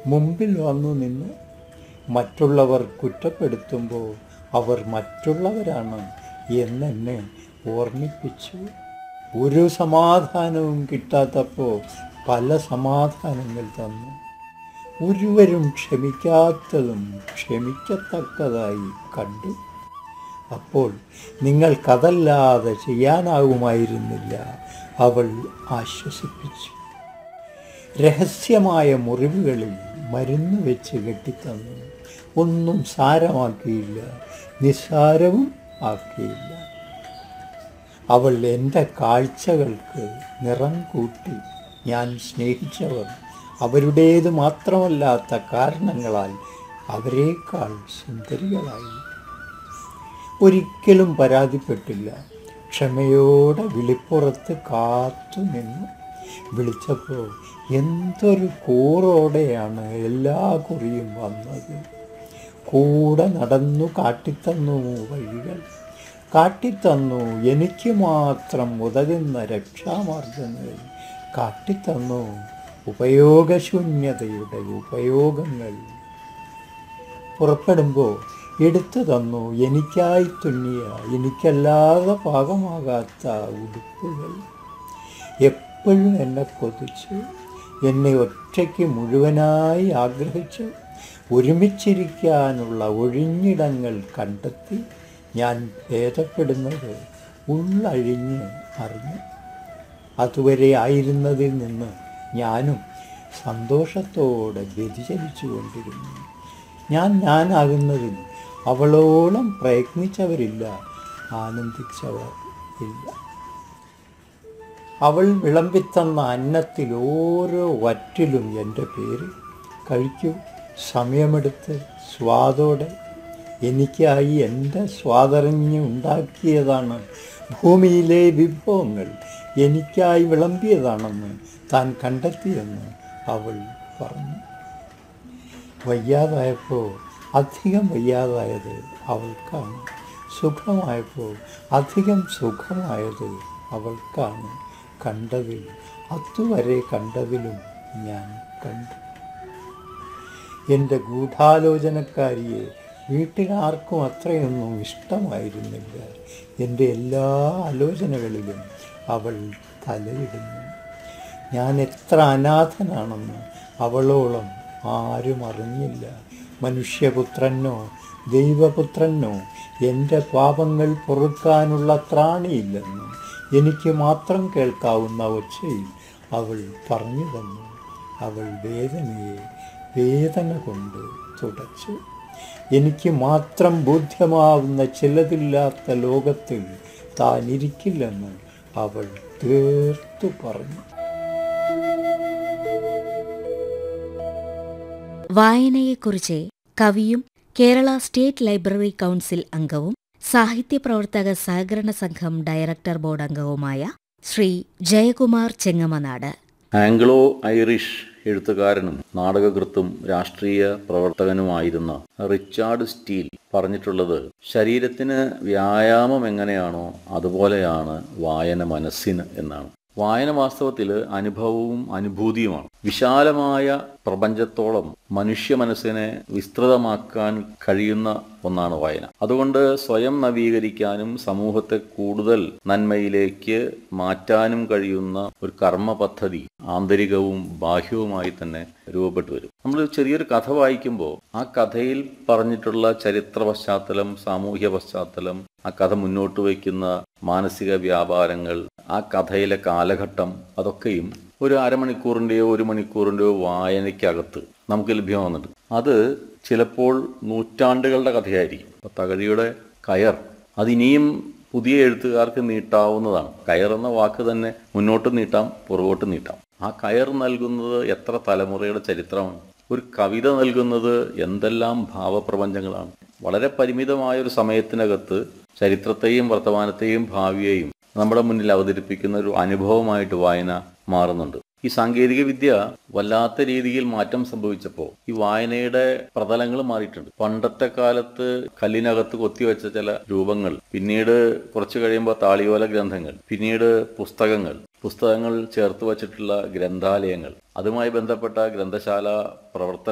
മുമ്പിൽ വന്നു നിന്ന് മറ്റുള്ളവർ കുറ്റപ്പെടുത്തുമ്പോൾ അവർ മറ്റുള്ളവരാണ് എന്നെന്നെ ഓർമ്മിപ്പിച്ചു ഒരു സമാധാനവും കിട്ടാത്തപ്പോൾ പല സമാധാനങ്ങൾ തന്നു ഒരുവരും ക്ഷമിക്കാത്തതും ക്ഷമിക്കത്തക്കതായി കണ്ടു അപ്പോൾ നിങ്ങൾക്കതല്ലാതെ ചെയ്യാനാവുമായിരുന്നില്ല അവൾ ആശ്വസിപ്പിച്ചു രഹസ്യമായ മുറിവുകളിൽ മരുന്ന് വെച്ച് കെട്ടിത്തന്നു ഒന്നും സാരമാക്കിയില്ല നിസ്സാരവും ആക്കിയില്ല അവൾ എൻ്റെ കാഴ്ചകൾക്ക് നിറം കൂട്ടി ഞാൻ സ്നേഹിച്ചവർ അവരുടേത് മാത്രമല്ലാത്ത കാരണങ്ങളാൽ അവരെക്കാൾ സുന്ദരികളായി ഒരിക്കലും പരാതിപ്പെട്ടില്ല ക്ഷമയോടെ വിളിപ്പുറത്ത് കാത്തു നിന്നു വിളിച്ചപ്പോൾ എന്തൊരു കൂറോടെയാണ് എല്ലാ കുറിയും വന്നത് കൂടെ നടന്നു കാട്ടിത്തന്നു വഴികൾ കാട്ടിത്തന്നു എനിക്ക് മാത്രം ഉതകുന്ന രക്ഷാമാർഗങ്ങൾ കാട്ടിത്തന്നു ഉപയോഗശൂന്യതയുടെ ഉപയോഗങ്ങൾ പുറപ്പെടുമ്പോൾ എടുത്തു തന്നു എനിക്കായി തുന്നിയ എനിക്കല്ലാതെ പാകമാകാത്ത ഉടുപ്പുകൾ എപ്പോഴും എന്നെ കൊതിച്ചു എന്നെ ഒറ്റയ്ക്ക് മുഴുവനായി ആഗ്രഹിച്ചു ഒരുമിച്ചിരിക്കാനുള്ള ഒഴിഞ്ഞിടങ്ങൾ കണ്ടെത്തി ഞാൻ ഭേദപ്പെടുന്നത് ഉള്ളഴിഞ്ഞ് അറിഞ്ഞു അതുവരെ ആയിരുന്നതിൽ നിന്ന് ഞാനും സന്തോഷത്തോടെ വ്യതിചലിച്ചു കൊണ്ടിരുന്നു ഞാൻ ഞാനാകുന്നതിൽ അവളോളം പ്രയത്നിച്ചവരില്ല ആനന്ദിച്ചവർ ഇല്ല അവൾ വിളമ്പിത്തന്ന അന്നത്തിൽ ഓരോ വറ്റിലും എൻ്റെ പേര് കഴിക്കൂ സമയമെടുത്ത് സ്വാദോടെ എനിക്കായി എൻ്റെ സ്വാതറിഞ്ഞ് ഉണ്ടാക്കിയതാണ് ഭൂമിയിലെ വിഭവങ്ങൾ എനിക്കായി വിളമ്പിയതാണെന്ന് താൻ കണ്ടെത്തിയെന്ന് അവൾ പറഞ്ഞു വയ്യാതായപ്പോൾ അധികം വയ്യാതായത് അവൾക്കാണ് സുഖമായപ്പോൾ അധികം സുഖമായത് അവൾക്കാണ് കണ്ടതിൽ അതുവരെ കണ്ടതിലും ഞാൻ കണ്ടു എൻ്റെ ഗൂഢാലോചനക്കാരിയെ വീട്ടിലാർക്കും അത്രയൊന്നും ഇഷ്ടമായിരുന്നില്ല എൻ്റെ എല്ലാ ആലോചനകളിലും അവൾ തലയിടുന്നു ഞാൻ എത്ര അനാഥനാണെന്ന് അവളോളം ആരും അറിഞ്ഞില്ല മനുഷ്യപുത്രനോ ദൈവപുത്രനോ എൻ്റെ പാപങ്ങൾ പൊറുക്കാനുള്ള ത്രാണിയില്ലെന്ന് എനിക്ക് മാത്രം കേൾക്കാവുന്ന ഒച്ചയിൽ അവൾ പറഞ്ഞു തന്നു അവൾ വേദനയെ വേദന കൊണ്ട് തുടച്ചു എനിക്ക് മാത്രം ബോധ്യമാവുന്ന ചിലതില്ലാത്ത ലോകത്തിൽ താൻ ഇരിക്കില്ലെന്ന് അവൾ തീർത്തു പറഞ്ഞു വായനയെക്കുറിച്ച് കവിയും കേരള സ്റ്റേറ്റ് ലൈബ്രറി കൗൺസിൽ അംഗവും സാഹിത്യപ്രവർത്തക സഹകരണ സംഘം ഡയറക്ടർ ബോർഡ് അംഗവുമായ ശ്രീ ജയകുമാർ ചെങ്ങമനാട് ആംഗ്ലോ ഐറിഷ് എഴുത്തുകാരനും നാടകകൃത്തും രാഷ്ട്രീയ പ്രവർത്തകനുമായിരുന്ന റിച്ചാർഡ് സ്റ്റീൽ പറഞ്ഞിട്ടുള്ളത് ശരീരത്തിന് വ്യായാമം എങ്ങനെയാണോ അതുപോലെയാണ് വായന മനസ്സിന് എന്നാണ് വായന വാസ്തവത്തിൽ അനുഭവവും അനുഭൂതിയുമാണ് വിശാലമായ പ്രപഞ്ചത്തോളം മനുഷ്യ മനസ്സിനെ വിസ്തൃതമാക്കാൻ കഴിയുന്ന ഒന്നാണ് വായന അതുകൊണ്ട് സ്വയം നവീകരിക്കാനും സമൂഹത്തെ കൂടുതൽ നന്മയിലേക്ക് മാറ്റാനും കഴിയുന്ന ഒരു കർമ്മ പദ്ധതി ആന്തരികവും ബാഹ്യവുമായി തന്നെ രൂപപ്പെട്ടു വരും നമ്മൾ ചെറിയൊരു കഥ വായിക്കുമ്പോൾ ആ കഥയിൽ പറഞ്ഞിട്ടുള്ള ചരിത്ര പശ്ചാത്തലം സാമൂഹ്യ പശ്ചാത്തലം ആ കഥ മുന്നോട്ട് വയ്ക്കുന്ന മാനസിക വ്യാപാരങ്ങൾ ആ കഥയിലെ കാലഘട്ടം അതൊക്കെയും ഒരു അരമണിക്കൂറിൻ്റെയോ ഒരു മണിക്കൂറിൻ്റെയോ വായനയ്ക്കകത്ത് നമുക്ക് ലഭ്യമാകുന്നുണ്ട് അത് ചിലപ്പോൾ നൂറ്റാണ്ടുകളുടെ കഥയായിരിക്കും അപ്പോൾ തകഴിയുടെ കയർ അതിനിയും പുതിയ എഴുത്തുകാർക്ക് നീട്ടാവുന്നതാണ് കയർ എന്ന വാക്ക് തന്നെ മുന്നോട്ട് നീട്ടാം പുറകോട്ട് നീട്ടാം ആ കയർ നൽകുന്നത് എത്ര തലമുറയുടെ ചരിത്രമാണ് ഒരു കവിത നൽകുന്നത് എന്തെല്ലാം ഭാവപ്രപഞ്ചങ്ങളാണ് വളരെ പരിമിതമായ ഒരു സമയത്തിനകത്ത് ചരിത്രത്തെയും വർത്തമാനത്തെയും ഭാവിയെയും നമ്മുടെ മുന്നിൽ അവതരിപ്പിക്കുന്ന ഒരു അനുഭവമായിട്ട് വായന മാറുന്നുണ്ട് ഈ സാങ്കേതിക വിദ്യ വല്ലാത്ത രീതിയിൽ മാറ്റം സംഭവിച്ചപ്പോൾ ഈ വായനയുടെ പ്രതലങ്ങൾ മാറിയിട്ടുണ്ട് പണ്ടത്തെ കാലത്ത് കല്ലിനകത്ത് കൊത്തിവെച്ച ചില രൂപങ്ങൾ പിന്നീട് കുറച്ചു കഴിയുമ്പോൾ താളിയോല ഗ്രന്ഥങ്ങൾ പിന്നീട് പുസ്തകങ്ങൾ പുസ്തകങ്ങൾ ചേർത്ത് വച്ചിട്ടുള്ള ഗ്രന്ഥാലയങ്ങൾ അതുമായി ബന്ധപ്പെട്ട ഗ്രന്ഥശാല പ്രവർത്തന